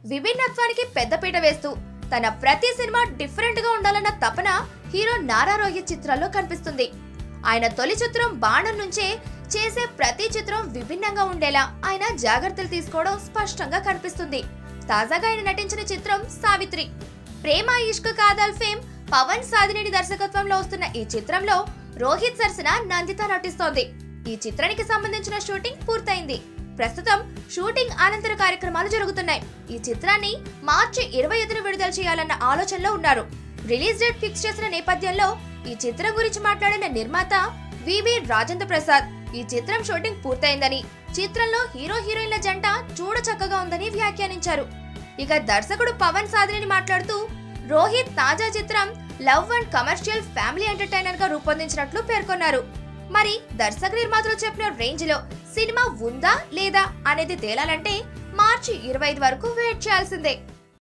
విభిన్నత్వానికి పెద్దపీట వేస్తూ తన ప్రతి సినిమా డిఫరెంట్ గా ఉండాలన్న తపన హీరో నారా రోహిత్ చిత్రాల్లో కనిపిస్తుంది ఆయన తొలి చిత్రం బాణం నుంచే చేసే ప్రతి చిత్రం విభిన్నంగా ఉండేలా ఆయన జాగ్రత్తలు తీసుకోవడం స్పష్టంగా కనిపిస్తుంది తాజాగా ఆయన నటించిన చిత్రం సావిత్రి ప్రేమ ఇష్క్ కాదల్ ఫేమ్ పవన్ సాధినేని దర్శకత్వంలో వస్తున్న ఈ చిత్రంలో రోహిత్ సరసన నందిత నటిస్తోంది ఈ చిత్రానికి సంబంధించిన షూటింగ్ పూర్తయింది ప్రస్తుతం షూటింగ్ అనంతర కార్యక్రమాలు జరుగుతున్నాయి ఈ చిత్రాన్ని మార్చి ఇరవై ఐదున విడుదల చేయాలన్న ఆలోచనలో ఉన్నారు రిలీజ్ డేట్ ఫిక్స్ చేసిన నేపథ్యంలో ఈ చిత్రం గురించి మాట్లాడిన నిర్మాత వివి రాజేంద్ర ప్రసాద్ ఈ చిత్రం షూటింగ్ పూర్తయిందని చిత్రంలో హీరో హీరోయిన్ల జంట చూడ చక్కగా ఉందని వ్యాఖ్యానించారు ఇక దర్శకుడు పవన్ సాధిని మాట్లాడుతూ రోహిత్ తాజా చిత్రం love and commercial family entertainer గా రూపొందించినట్లు పేర్కొన్నారు మరి దర్శక నిర్మాతలు చెప్పిన రేంజ్ లో సినిమా ఉందా లేదా అనేది తేలాలంటే మార్చి ఇరవై ఐదు వరకు వెయిట్ చేయాల్సిందే